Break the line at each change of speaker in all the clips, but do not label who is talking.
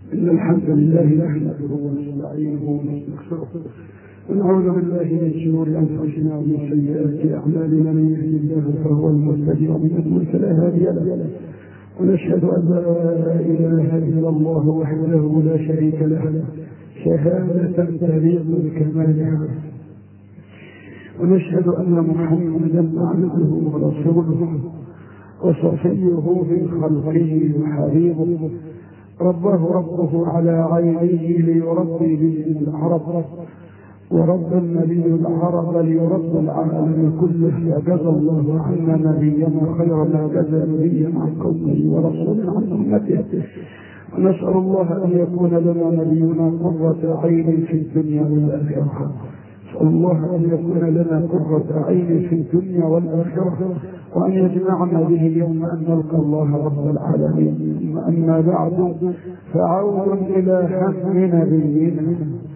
إن الحمد لله نحمده ونستعينه ونستغفره ونعوذ بالله من شرور أنفسنا ومن سيئات أعمالنا من يهد الله فهو المهتدي ومن يضلل فلا هادي له ونشهد أن لا إله إلا الله وحده لا شريك له شهادة تليق بكمالها ونشهد أن محمدا عبده ورسوله وصفيه من خلقه وحبيبه ربه ربه على عينيه ليربي به العرب ورب النبي العرب ليرب العالم كله فجزى الله عنا نبينا خير ما جزى نبيا عن قومه ورسولا عن امته ونسال الله ان يكون لنا نبينا قره عين في الدنيا والاخره نسال الله ان يكون لنا قره عين في الدنيا والاخره وأن يجمعنا به يوم أن نلقى الله رب العالمين أما بعد فعود إلى حمد نبينا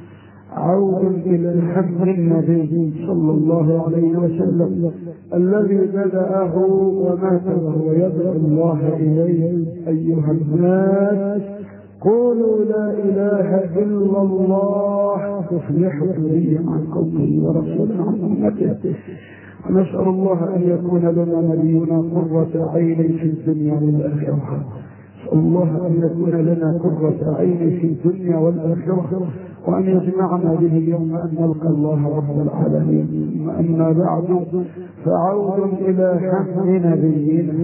عود إلى حمد النبي صلى الله عليه وسلم الذي بدأه ومات وهو يدعو الله إليه أيها الناس قولوا لا إله إلا الله تفلحوا نبيا عن قومه ورسولا عن أمته ونسأل الله أن يكون لنا نبينا قرة عين في الدنيا والآخرة نسأل الله أن يكون لنا قرة عين في الدنيا والآخرة وأن يجمعنا به يوم أن نلقى الله رب العالمين وأما بعد فعود إلى حمد نبينا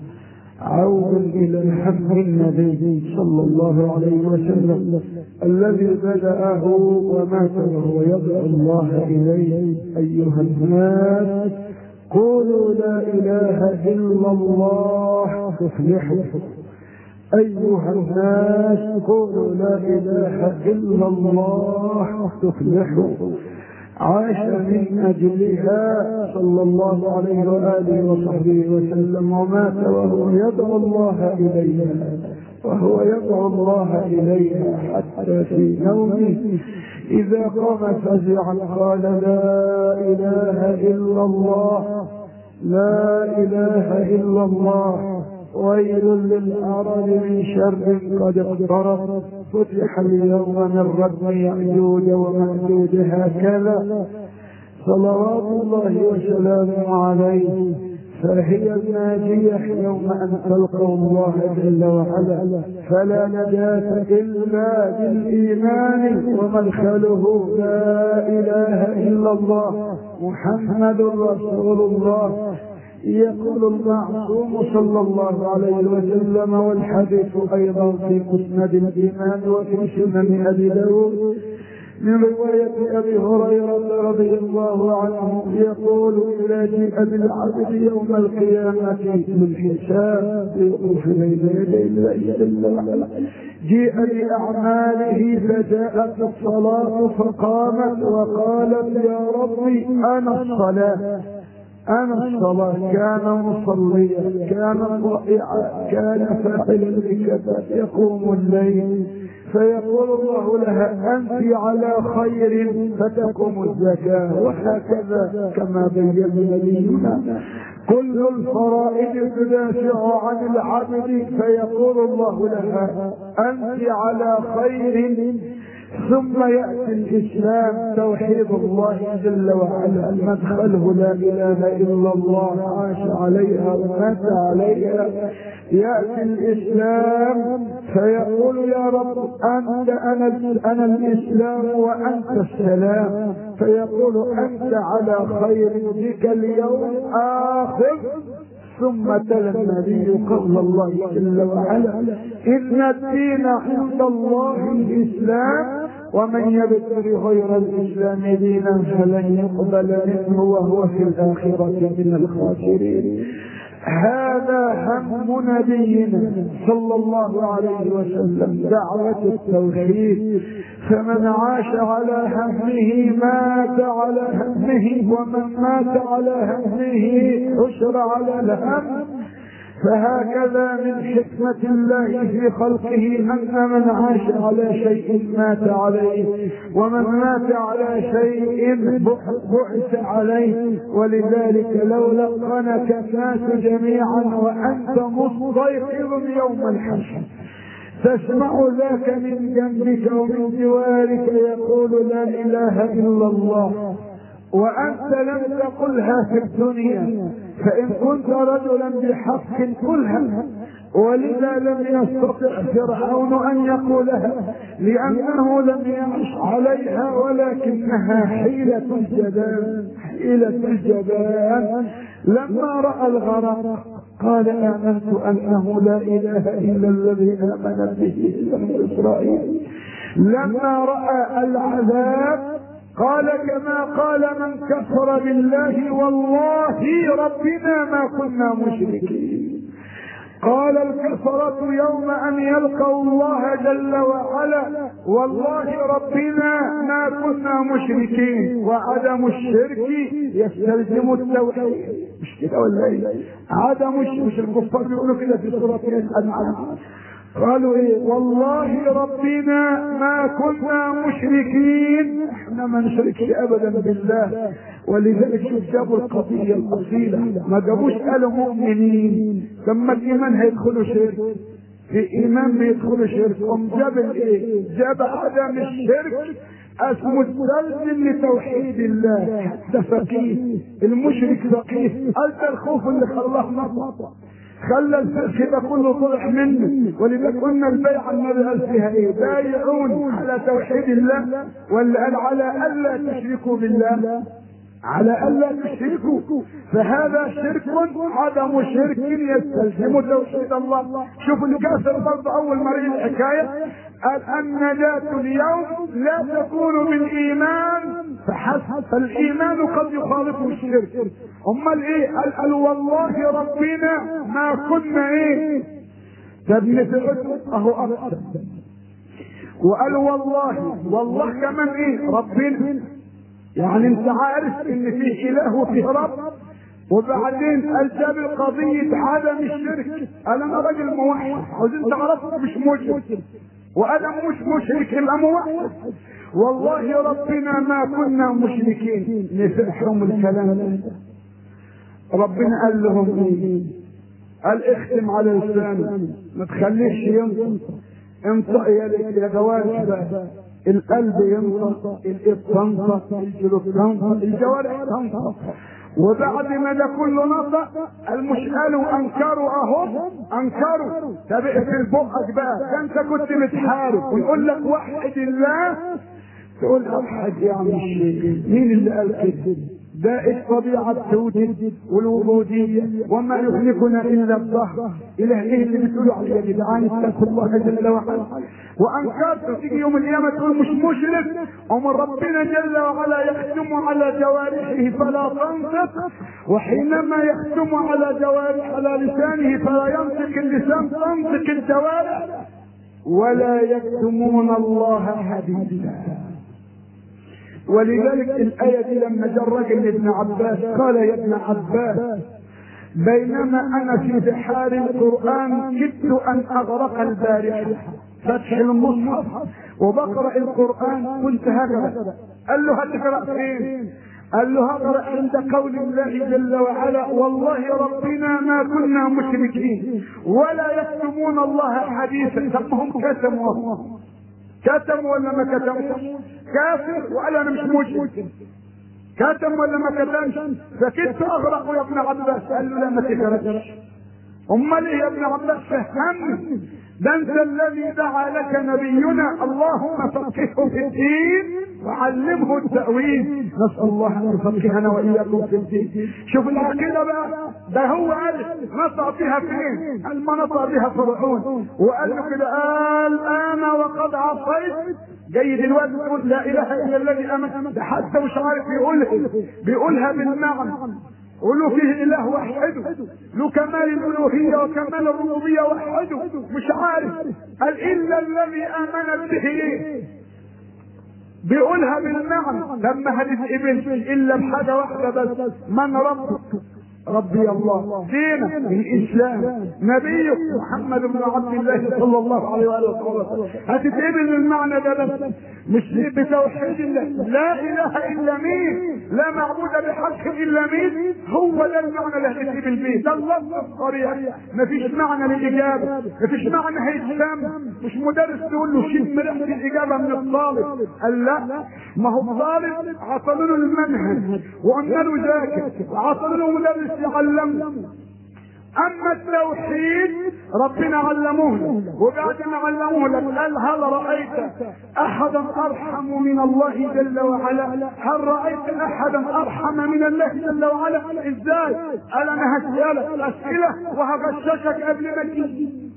عود إلى حمد النبي صلى الله عليه وسلم الذي بدأه ومات وهو يدعو الله إليه أيها الناس قولوا لا إله إلا الله تفلحوا أيها الناس قولوا لا إله إلا الله تفلحوا عاش من أجلها صلى الله عليه وآله وصحبه وسلم ومات وهو يدعو الله إليها وهو يدعو الله إليها حتى في نومه إذا قام فزعا قال لا إله إلا الله لا إله إلا الله ويل للأعراب من شر قد اقترب فتح اليوم من ردم يأجوج ومأجوج هكذا صلوات الله وسلامه عليه فهي الناجية يوم أن تلقوا الله جل وعلا فلا نجاة إلا بالإيمان ومدخله لا إله إلا الله محمد رسول الله يقول المعصوم صلى الله عليه وسلم والحديث أيضا في مسند الإمام وفي سنن أبي داود من رواية أبي هريرة رضي الله عنه يقول إلى جيء بالعبد يوم القيامة للحساب يوقف بين يدي الله جل وعلا جيء بأعماله فجاءت الصلاة فقامت وقالت يا ربي أنا الصلاة أنا الصلاة كان مصليا كان رائعا كان فاعلا بكذا يقوم الليل فيقول الله لها أنت على خير فتقوم الزكاة وهكذا كما بين نبينا كل الفرائض تدافع عن العبد فيقول الله لها أنت على خير ثم يأتي الإسلام توحيد الله جل وعلا مدخله لا إله إلا الله عاش عليها ومات عليها يأتي الإسلام فيقول يا رب أنت أنا, أنا الإسلام وأنت السلام فيقول أنت على خير بك اليوم آخر ثم تلا النبي قول الله جل وعلا إن الدين عند الله الإسلام ومن يبتغي غير الإسلام دينا فلن يقبل منه وهو في الآخرة من الخاسرين هذا هم نبينا صلى الله عليه وسلم دعوة التوحيد فمن عاش على همه مات على همه ومن مات على همه حشر على الهم فهكذا من حكمة الله في خلقه أن من عاش على شيء مات عليه ومن مات على شيء بعث عليه ولذلك لو لقنك الناس جميعا وأنت مستيقظ يوم الحشر تسمع ذاك من جنبك ومن جوارك يقول لا اله الا الله وانت لم تقلها في الدنيا فان كنت رجلا بحق قلها ولذا لم يستطع فرعون ان يقولها لانه لم يعش عليها ولكنها حيلة الجبان حيلة الجبان لما راى الغرق قال امنت انه لا اله الا الذي امن به بنو اسرائيل لما راى العذاب قال كما قال من كفر بالله والله ربنا ما كنا مشركين قال الكفرة يوم أن يلقوا الله جل وعلا والله ربنا ما كنا مشركين وعدم الشرك يستلزم التوحيد مش كده ولا ايه؟ عدم مش الكفار بيقولوا كده في سورة الأنعام قالوا ايه والله ربنا ما كنا مشركين احنا ما نشركش ابدا بالله ولذلك شوف جابوا القضية الاصيلة ما جابوش قالوا مؤمنين ثم الايمان هيدخلوا شرك في ايمان بيدخلوا شرك ام جاب الايه جاب عدم الشرك اسمه التلزم لتوحيد الله حتى فقيه المشرك فقيه قال الخوف اللي خلاه نطق خلى الفقه ده كله طلع منه ولذلك قلنا البيعه النبي قال فيها ايه؟ بايعون على توحيد الله ولا قال على الا تشركوا بالله على الا تشركوا فهذا شرك عدم شرك يستلزم توحيد الله شوف الكافر برضه اول ما رأي الحكايه قال النجاة اليوم لا تكون بالايمان فحسب فالايمان قد يخالطه الشرك امال ايه قال, قال والله ربنا ما كنا ايه تبني اهو اكثر وقال والله والله كمان ايه ربنا يعني انت عارف ان في اله وفي رب وبعدين الجاب قضية عدم الشرك قال انا راجل موحد عاوزين تعرفوا مش مشرك وانا مش مشرك يبقى موحد والله ربنا ما كنا مشركين نفعهم الكلام ده ربنا قال لهم ايه قال اختم على لسانك ما تخليش ينطق انطق يا يا جوارح بقى القلب ينطق الايد تنطق الجلود تنطق الجوارح تنطق وبعد ما ده كله نطق المش قالوا انكروا اهو انكروا طب اقفل بقك بقى ده انت كنت بتحارب ويقول لك وحد الله تقول اوحد يا عم الشيخ مين اللي قال كده ده الطبيعة توجد والوجودية وما يهلكنا إلا الظهر إلى إيه اللي بتقولوا عليه يا جدعان اتقوا الله جل وعلا وأنكرت تيجي يوم القيامة تقول مش مشرك ومن ربنا جل وعلا يختم على جوارحه فلا تنطق وحينما يختم على جوارح على لسانه فلا ينطق اللسان تنطق الجوارح ولا يكتمون الله حديثا ولذلك الآية دي لما جاء الرجل لابن عباس قال يا ابن عباس بينما أنا في بحار القرآن كدت أن أغرق البارحة فتح المصحف وبقرأ القرآن كنت هكذا قال له هتقرأ فين؟ قال له هقرأ عند قول الله جل وعلا والله ربنا ما كنا مشركين ولا يكتمون الله حديثا طب هم كتموا كتم ولا ما كتمش كافر وقال انا مش مشرك كتم ولا ما كتمش فكنت اغرق يا ابن عباس قال له لا ما تكرهش امال ايه يا ابن عباس فهمني ده انت الذي دعا لك نبينا اللهم فقهه في الدين وعلمه التأويل نسأل الله ان يفقهنا واياكم في الدين شوف العقيدة بقى ده هو قال نطع بها فين قال ما نطع بها فرعون وقال له كده قال انا وقد عصيت جاي دلوقتي تقول لا اله الا الذي امن ده حتى مش عارف يقولها بيقولها بالمعنى قولوا فيه اله وحده له كمال الالوهيه وكمال الربوبيه وحده مش عارف قال الا الذي امنت به ايه بيقولها بالمعنى لما هتتقبل الا بحاجه واحده بس من ربك ربي الله دينك الاسلام نبيك محمد بن عبد الله صلى الله عليه واله وسلم هتتقبل المعنى ده بس مش بتوحيد الله لا اله الا مين لا معبود بحق الا مين هو ده المعنى اللي هتتقبل بيه ده اللفظ الصريح مفيش معنى للاجابه مفيش معنى هيتسام مش مدرس تقول له شيل مرحله الاجابه من الطالب قال لا ما هو الطالب عطلوا له المنهج وقلنا له ذاكر وعطلوا له مدرس يعلمه اما التوحيد ربنا علموه وبعد ما علموه لك قال هل رايت احدا ارحم من الله جل وعلا هل رايت احدا ارحم من الله جل وعلا ازاي قال انا هسالك اسئله وهغششك قبل ما تيجي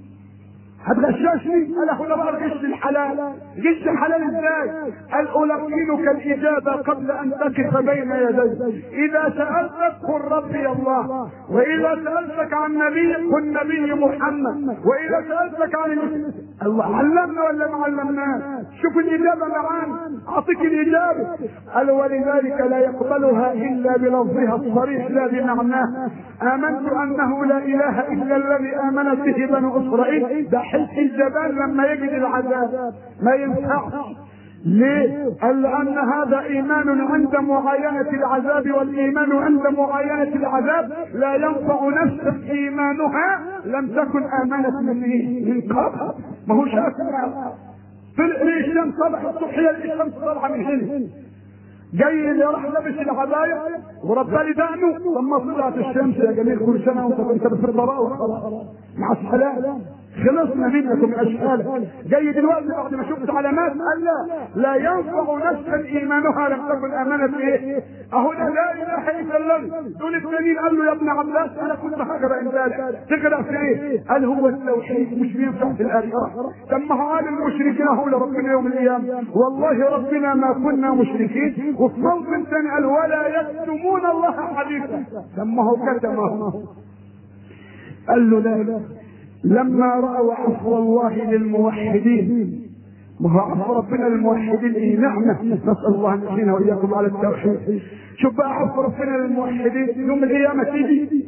هتغششني قال هو بقى غش الحلال غش حلال ازاي قال القنك الاجابه قبل ان تقف بين يدي اذا سالتك قل ربي الله واذا سالتك عن نبي قل نبي محمد واذا سالتك عن الاسلام الله علمنا ولا ما علمناش شوف الاجابه معانا اعطيك الاجابه قال ولذلك لا يقبلها الا بلفظها الصريح لا بمعناه امنت انه لا اله الا الذي امنت به بنو اسرائيل ده حس الجبال لما يجد العذاب ما ينفعش ليه؟ قال لأن هذا إيمان عند معاينة العذاب والإيمان عند معاينة العذاب لا ينفع نفسا إيمانها لم تكن آمنت من إيه؟ من قبل ما هوش أسمع في الشمس صبح الصبح الشمس طالعة من هنا جاي اللي راح لابس العباية وربى لي دقنه ثم طلعت الشمس يا جميل كل سنة وانت كنت في الضراء مع السلام خلصنا منكم اشكال جاي دلوقتي بعد ما شفت علامات قال لا لا ينفع نفسا ايمانها لم تكن امانت ايه اهو ده لا اله الا الله دول التانيين قال له يا ابن عباس انا كنت هقرا امبارح تقرا في ايه قال هو التوحيد مش بينفع في الاخره طب ما هو قال المشركين هو لربنا يوم القيامه والله ربنا ما كنا مشركين وفي موطن ثاني قال ولا يكتمون الله حديثا طب ما هو كتمه قال له لا لما رأوا عفو الله للموحدين ما هو عفو ربنا للموحدين ايه نعمة نسأل الله ان يعيننا واياكم على التوحيد شوف بقى عفو ربنا للموحدين يوم القيامة تيجي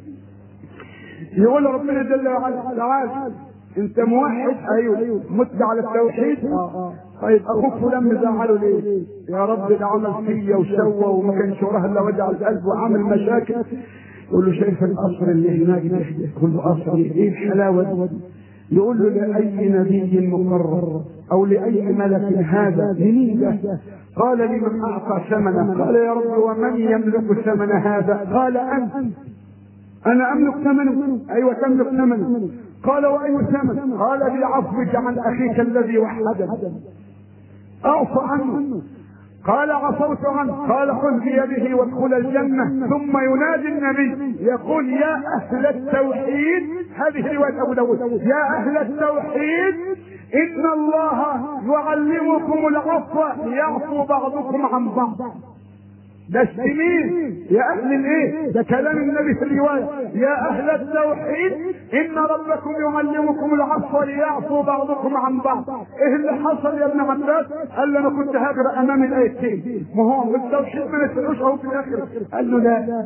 يقول ربنا جل وعلا تعال انت موحد ايوه مت على التوحيد طيب اخوك فلان مزعله ليه؟ يا رب ده عمل فيا وسوى وما كانش وراه الا وجع القلب وعمل مشاكل يقول له شايف القصر اللي هناك ده يقول له قصر ايه الحلاوه دي يقول له لاي نبي مقرر او لاي ملك هذا لمين ده قال لمن اعطى ثمنه قال يا رب ومن يملك ثمن هذا قال انت انا املك ثمنه ايوه تملك ثمنه قال واي ثمن قال بعفوك عن اخيك الذي وحدك اعف عنه قال عفوت عنه قال خذ بيده وادخل الجنة ثم ينادي النبي يقول يا أهل التوحيد هذه رواية أبو داود يا أهل التوحيد إن الله يعلمكم العفو ليعفو بعضكم عن بعض ده السمين يا اهل الايه ده كلام النبي في الروايه يا اهل التوحيد ان ربكم يعلمكم العفو ليعفو بعضكم عن بعض ايه اللي حصل يا ابن عباس قال له انا كنت هاجر امام الايتين ما هو التوحيد ما نسالوش اهو في الاخر قال له لا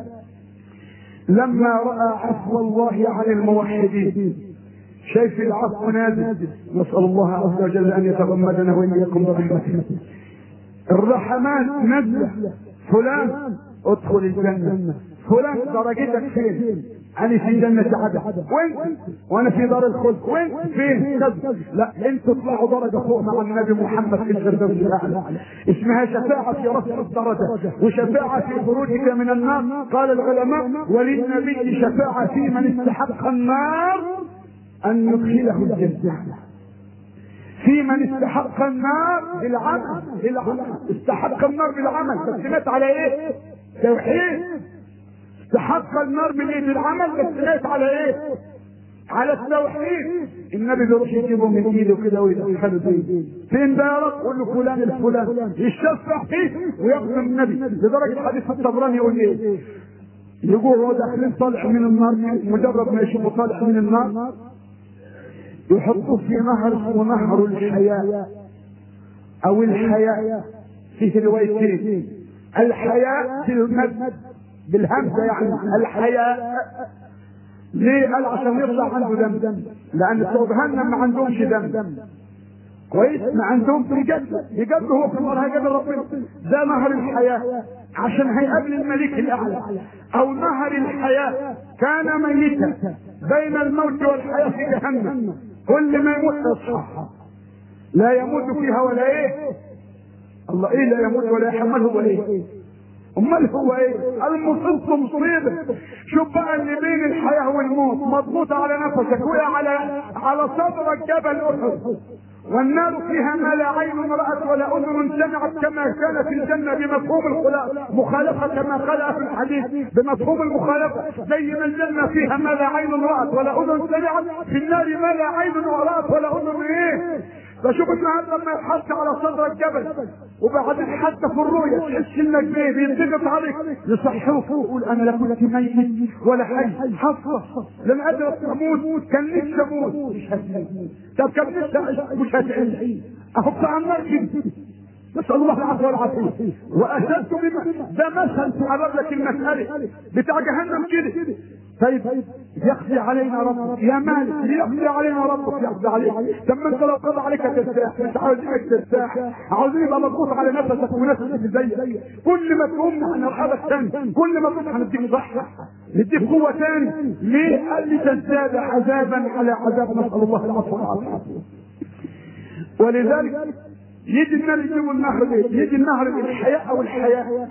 لما راى عفو الله عن الموحدين شايف العفو نازل نسال الله عز وجل ان يتغمدنا واياكم برحمته الرحمن نزل فلان ادخل الجنة فلان درجتك فين انا في جنة عدن وانت وانا في دار الخلد وانت فين كذا لا انتوا اطلعوا درجة فوق مع النبي محمد في الفردوس الاعلى اسمها شفاعة في رفع الدرجة وشفاعة في خروجك من النار قال العلماء وللنبي شفاعة في من استحق النار ان يدخله الجنة في من استحق النار بالعمل بالعمل استحق النار بالعمل بس مات على ايه؟ توحيد استحق النار من ايه؟ بالعمل بس مات على ايه؟ على التوحيد النبي بيروح يجيبه من ايده كده ويدخله فيه فين ده يا رب؟ قول له فلان الفلان يشفع فيه وياخذ من النبي لدرجه حديث الطبراني يقول ايه؟ يقول هو داخلين طالع من النار مجرد ما يشوفه طالع من النار يحطوه في نهر اسمه نهر الحياة او الحياة فيه روايتين الحياة في المد بالهمزه يعني الحياء ليه قال عشان يطلع عنده دم لان بتوع جهنم ما عندهمش دم كويس ما عندهم بجد بجد هو في النار هيقابل ربنا ده نهر الحياه عشان هيقابل الملك الاعلى او نهر الحياه كان ميتا بين الموت والحياه في جهنم كل ما يموت يصحى لا يموت فيها ولا ايه الله ايه لا يموت ولا يحمله ولا ايه امال هو ايه المصيبه مصيبه شوف بقى اللي بين الحياه والموت مضغوط على نفسك وقع على على صدرك جبل احد والنار فيها ما لا عين رأت ولا أذن سمعت كما كان في الجنة بمفهوم المخالفة كما قال في الحديث بمفهوم المخالفة زي ما الجنة فيها ما لا عين رأت ولا أذن سمعت في النار ما لا عين رأت ولا أذن إيه فشوف النهارده لما يتحط على صدرك جبل وبعدين حتى في الرؤيا تحس انك بايه بينضغط عليك يصحوه فوق يقول انا لا كنت ميت ولا حي حفظ لم ادرك اموت كان نفسي اموت مش هتعيش طب كان نفسي اعيش مش هتعيش اهو بتاع النار كده نسأل الله العفو والعافية وأشدت بما ده مثل تعرض لك المسألة بتاع جهنم كده طيب يقضي علينا ربك يا مالك يقضي علينا ربك يقضي عليك طب ما انت لو قضى عليك ترتاح مش عاوزينك ترتاح عاوزين يبقى مضغوط على نفسك ونفسك اللي زيك كل ما تقوم هنرحبك تاني كل ما تقوم هنديك صحة نديك قوة تاني ليه؟ قال لي تزداد عذابا على عذاب نسأل الله العفو والعافية ولذلك يجي النار يجيبوا النهر ليه؟ يجي النهر الحياء او الحياة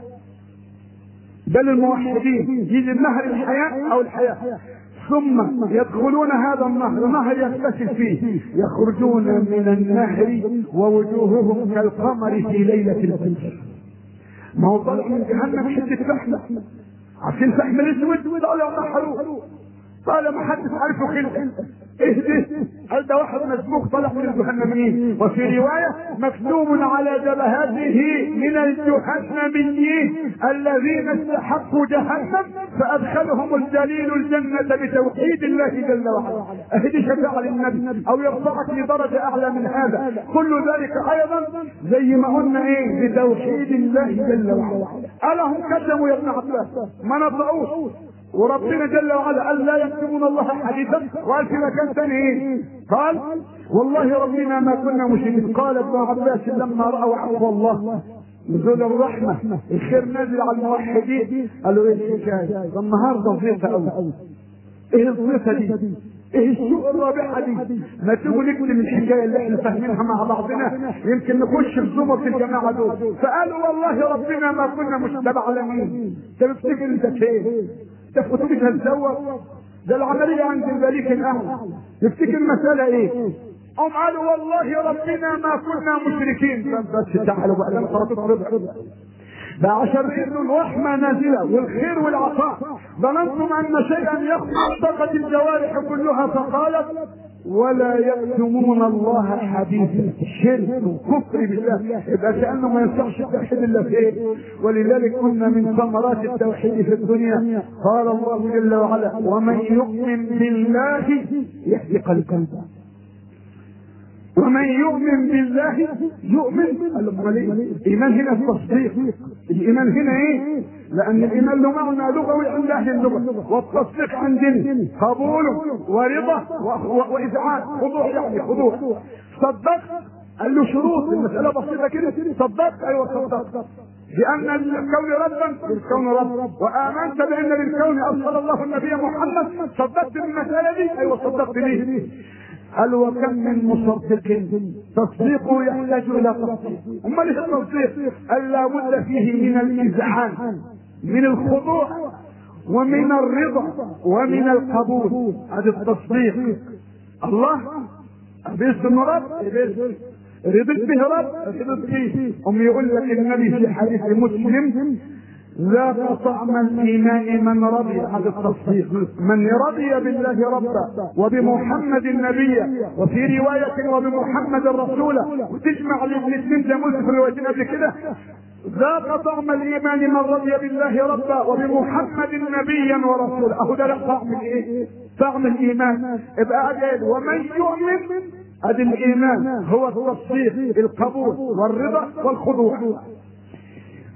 بل الموحدين يجي النهر الحياة او الحياة ثم يدخلون هذا النهر نهر يغتسل فيه يخرجون من النهر ووجوههم كالقمر في ليلة الفجر ما هو طالع من جهنم حتة فحم عارفين الفحم الاسود طالع نحروه طالع ما حدش عارفه خلقه ايه ده؟ قال ده واحد مسبوق طلع من الجهنميين وفي رواية مكتوب على جبهته من الجهنميين الذين استحقوا جهنم فأدخلهم الجليل الجنة بتوحيد الله جل وعلا أهدي شفاعة للنبي أو يرفعك لدرجة أعلى من هذا كل ذلك أيضا زي ما قلنا إيه بتوحيد الله جل وعلا ألهم كتموا يا ابن عباس ما نطقوش وربنا جل وعلا قال لا يكتمون الله حديثا وقال في مكان ثاني ايه؟ قال والله ربنا ما كنا مشركين قال ابن عباس لما راوا عفو الله نزول الرحمة الخير نازل على الموحدين قالوا ايه الحكاية؟ ده النهارده ضيفة قوي ايه الضيفة دي؟ ايه السوق الرابحة دي؟ ما تيجوا نكتب الحكاية اللي احنا فاهمينها مع بعضنا يمكن نخش في زمر الجماعة دول فقالوا والله ربنا ما كنا مش تبع لمين؟ انت بتفتكر انت فين؟ انت في كتبك هتزوج ده العملية عند الملك الأعلى تفتكر المسألة ايه؟ هم قالوا والله ربنا ما كنا مشركين بس تعالوا بقى لما صلاة ربع ده عشان انه الرحمة نازلة والخير والعطاء ظننتم ان شيئا يخطر طاقة الجوارح كلها فقالت ولا يكتمون الله حديثا شرك وكفر بالله يبقى كانه ما ينفعش التوحيد الا في ايه ولذلك قلنا من ثمرات التوحيد في الدنيا قال الله جل وعلا ومن يؤمن بالله يهدي قلبه ومن يؤمن بالله يؤمن الايمان هنا التصديق الايمان هنا ايه لان الايمان له معنى لغوي عند اهل اللغه والتصديق عندنا قبول ورضا واذعان خضوع يعني خضوع صدقت قال له شروط المساله بسيطه كده صدقت ايوه صدقت لأن الكون ربا للكون رب وآمنت بأن للكون أرسل الله النبي محمد صدقت بالمسألة دي أيوة صدقت به قال وكم من مصدق تصديقه يحتاج الى تصديق امال ايه التصديق قال لابد فيه من الاذعان من الخضوع ومن الرضا ومن القبول هذا التصديق الله باسم رب رضيت به رب رضيت به ام يقول لك النبي في حديث مسلم ذاق طعم الايمان من رضي هذا التصديق من رضي بالله ربا وبمحمد نبيا وفي روايه وبمحمد رسولا وتجمع الاثنين زي ما قلت في الروايتين قبل كده ذاق طعم الايمان من رضي بالله ربا وبمحمد نبيا ورسولا اهو ده طعم الايه؟ طعم الايمان يبقى اجل ومن يؤمن ادي الايمان هو التصديق القبول والرضا والخضوع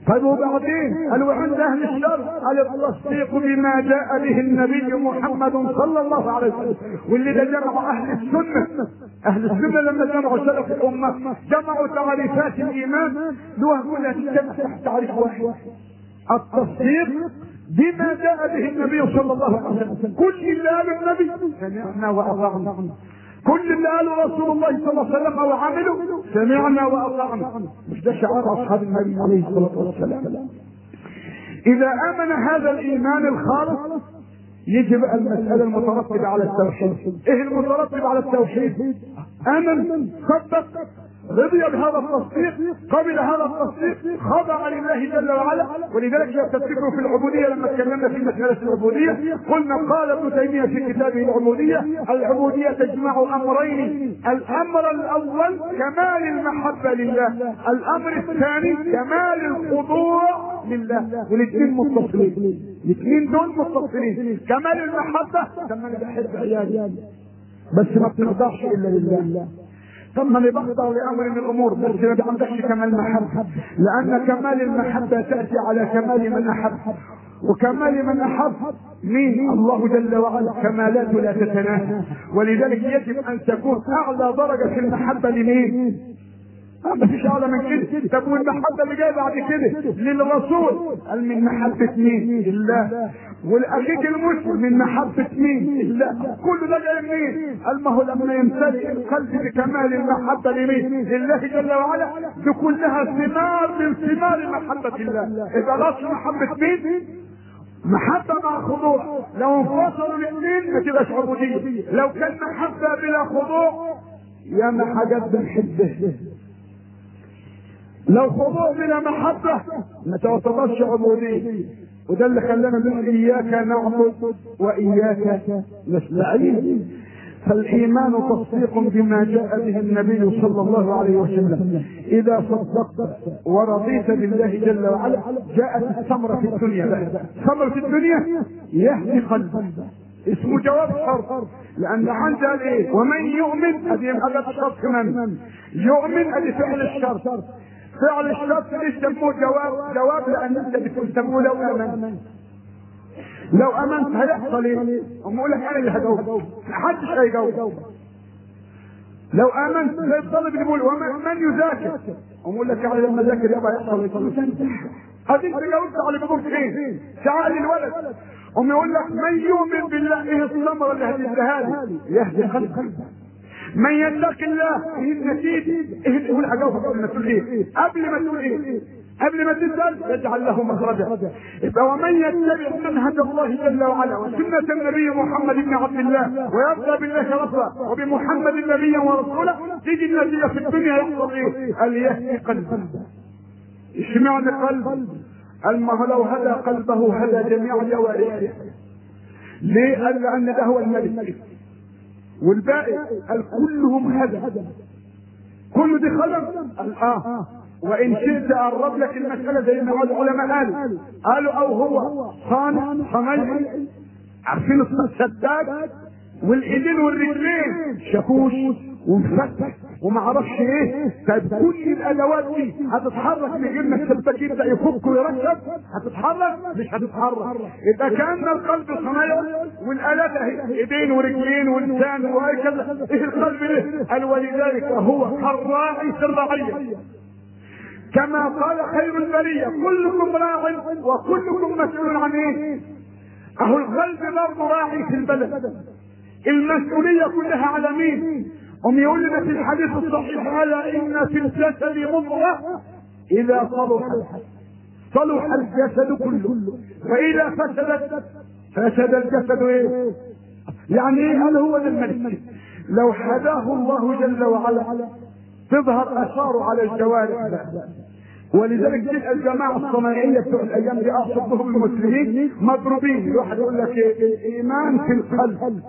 طيب وبعدين قال وعند اهل الشر قال التصديق بما جاء به النبي محمد صلى الله عليه وسلم واللي ده جمع اهل السنه اهل السنه لما جمعوا سلف الامه جمعوا تعريفات الايمان دول كلها تجتمع تحت تعريف واحد التصديق بما جاء به النبي صلى الله عليه وسلم كل اللي قاله النبي سمعنا واطعنا كل اللي قاله رسول الله صلى الله عليه وسلم وعمله سمعنا واطعنا مش ده شعار اصحاب النبي عليه الصلاه والسلام اذا امن هذا الايمان الخالص يجي بقى المسألة المترتبة على التوحيد، إيه المترتب على التوحيد؟ آمن صدق رضي بهذا التصديق قبل هذا التصديق خضع لله جل وعلا ولذلك لو تفتكروا في العبوديه لما تكلمنا في مساله العبوديه قلنا قال ابن تيميه في كتابه العبوديه العبوديه تجمع امرين الامر الاول كمال المحبه لله الامر الثاني كمال الخضوع لله والاثنين متصلين الاثنين دول متصلين كمال المحبه لما انا بحب عيالي بس ما بتخضعش الا لله طب ما انا بخضع لامر من الامور بس ما عندكش كمال محبه لان كمال المحبه تاتي على كمال من احب وكمال من احب مين الله جل وعلا كمالات لا تتناهى ولذلك يجب ان تكون اعلى درجه في المحبه لمين ما فيش اعلى من كده طب والمحبه اللي جايه بعد كده للرسول قال من محبه مين لله والاخيك المسلم من محبه مين لله كل ده جاي منين قال ما هو لما يمتلئ القلب بكمال المحبه لمين لله جل وعلا دي كلها ثمار من ثمار محبه الله اذا راس محبه مين محبه مع خضوع لو انفصلوا الاثنين ما تبقاش عبوديه لو كان محبه بلا خضوع يا ما حاجات بنحبه لو خضوع بلا محبة ما تعتبرش عبودية وده اللي خلانا نقول إياك نعبد وإياك نستعين فالإيمان تصديق بما جاء به النبي صلى الله عليه وسلم إذا صدقت ورضيت بالله جل وعلا جاءت الثمرة في الدنيا بقى ثمرة في الدنيا يهدي قلبك اسمه جواب شرط لان عندي قال ايه ومن يؤمن ادي هذا الشرط كمان يؤمن ادي فعل الشرط فعل الشرط ليش سموه جواب جواب لان انت بتسموه لو امن لو امنت هيحصل ايه؟ هم يقول لك انا اللي هجاوب محدش هيجاوب لو امنت زي الطالب اللي بيقول ومن يذاكر هم يقول لك يعني لما ذاكر يابا يحصل ايه؟ ادي انت جاوبت على اللي بيقول فين؟ تعال الولد هم يقول لك من يؤمن بالله ايه الثمره اللي هتديها لي؟ يهدي قلبك من يتق الله ايه النتيجه؟ ايه تقول اجاوبك قبل ما تقول ايه؟ قبل ما تقول ايه؟ قبل ما تسال يجعل له مخرجا يبقى ومن يتبع منهج الله جل وعلا وسنه النبي محمد بن عبد الله ويرضى بالله ربا وبمحمد نبيا ورسولا تيجي النتيجه في الدنيا يحصل ايه؟ قال يهدي قلبه اشمعنى قلب؟ قال ما هو لو هدى قلبه هدى جميع جوارحه ليه؟ قال لان ده هو الملك والباقي قال كلهم هدى كل دي خدم قال اه وان شئت اقرب لك المساله زي ما العلماء قالوا قالوا او هو صانع صنايعي عارفين السداد والايدين والرجلين شاكوش ومفتح وما اعرفش ايه طيب كل الادوات دي هتتحرك من غير ما السباك يبدا يفك ويركب هتتحرك مش هتتحرك يبقى كان القلب صنايع والالات اهي ايدين ورجلين ولسان وهكذا ايه القلب ده قال ولذلك هو كالراعي في الرعيه كما قال خير البريه كلكم راع وكلكم مسؤول عن ايه اهو القلب برضه راعي في البلد المسؤوليه كلها على مين هم يقول لنا في الحديث الصحيح الا ان في الجسد مضغه اذا صلحت صلح الجسد كله واذا فسدت فسد الجسد ايه يعني ايه هل هو ده الملك لو هداه الله جل وعلا تظهر اثاره على الجوارح ولذلك تلقى الجماعه الصناعيه بتوع الايام دي اقصد بهم المسلمين مضروبين الواحد يقول لك إيه ايمان في القلب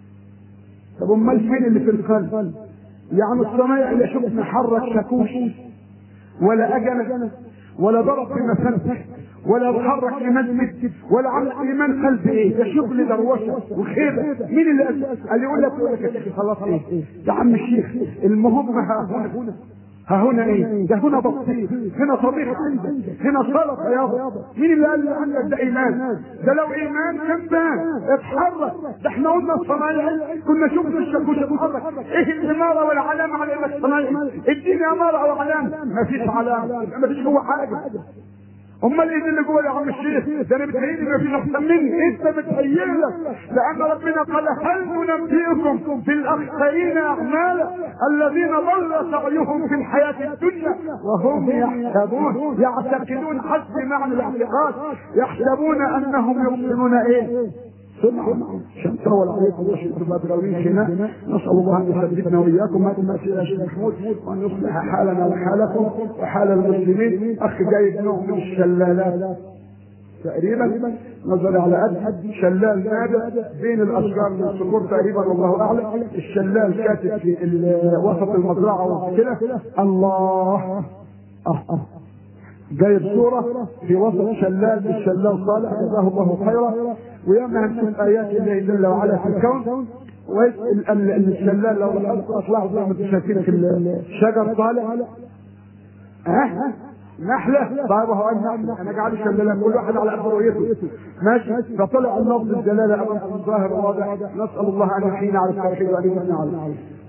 طب امال فين اللي في القلب؟ يعني الصنايع اللي شفنا حرك شاكوش ولا اجل ولا ضرب في مسنتك ولا اتحرك في مسجد ولا عمل ايمان قلب ايه؟ ده شغل دروشه وخيبه مين اللي قال؟ قال يقول لك يقول لك يا شيخ خلاص ايه؟ يا عم الشيخ المهم ها هنا ها هنا ايه؟ ده هنا بطيخ، هنا طبيخ عندك، هنا سلطه يابا، مين اللي قال لي عندك ده ايمان؟ ده لو ايمان كان بان، اتحرك، ده احنا قلنا الصنايعي كنا شفنا الشاكوش اتحرك، ايه الاماره والعلامه على انك صنايعي؟ اديني اماره او علامه، مفيش علامه، مفيش جوه حاجه. امال ايه اللي جوه يا عم الشيخ؟ ده انا بتهيألي ما فيش احسن مني، انت بتهيأ لك لان ربنا قال هل ننبئكم بالاخسرين اعمالا الذين ضل سعيهم في الحياه الدنيا وهم يحسبون يعتقدون حسب معنى الاعتقاد يحسبون انهم يحسنون ايه؟ سمعا عشان طول عليكم وش انتم تقولين هنا نسال الله ان يثبتنا واياكم ما تمثل يا شيخ محمود وان يصلح حالنا وحالكم وحال المسلمين اخ جايب نوع من الشلالات تقريبا نظر على قد شلال نادر بين الاشجار من الصخور تقريبا والله اعلم الشلال كاتب في وسط المزرعه وكده الله أه أه. جايب صورة في وسط شلال الشلال صالح جزاه الله خيرا وياما هنشوف آيات الله جل وعلا في الكون والشلال لو لاحظت اطلعوا زي ما انتم شايفين في الشجر طالع ها نحلة طيب هو النحلة انا قاعد الشلالات كل واحد على قد رؤيته ماشي فطلع النص الجلالة امام الظاهر الواضح نسأل الله ان يحيينا على التوحيد وان يمنع على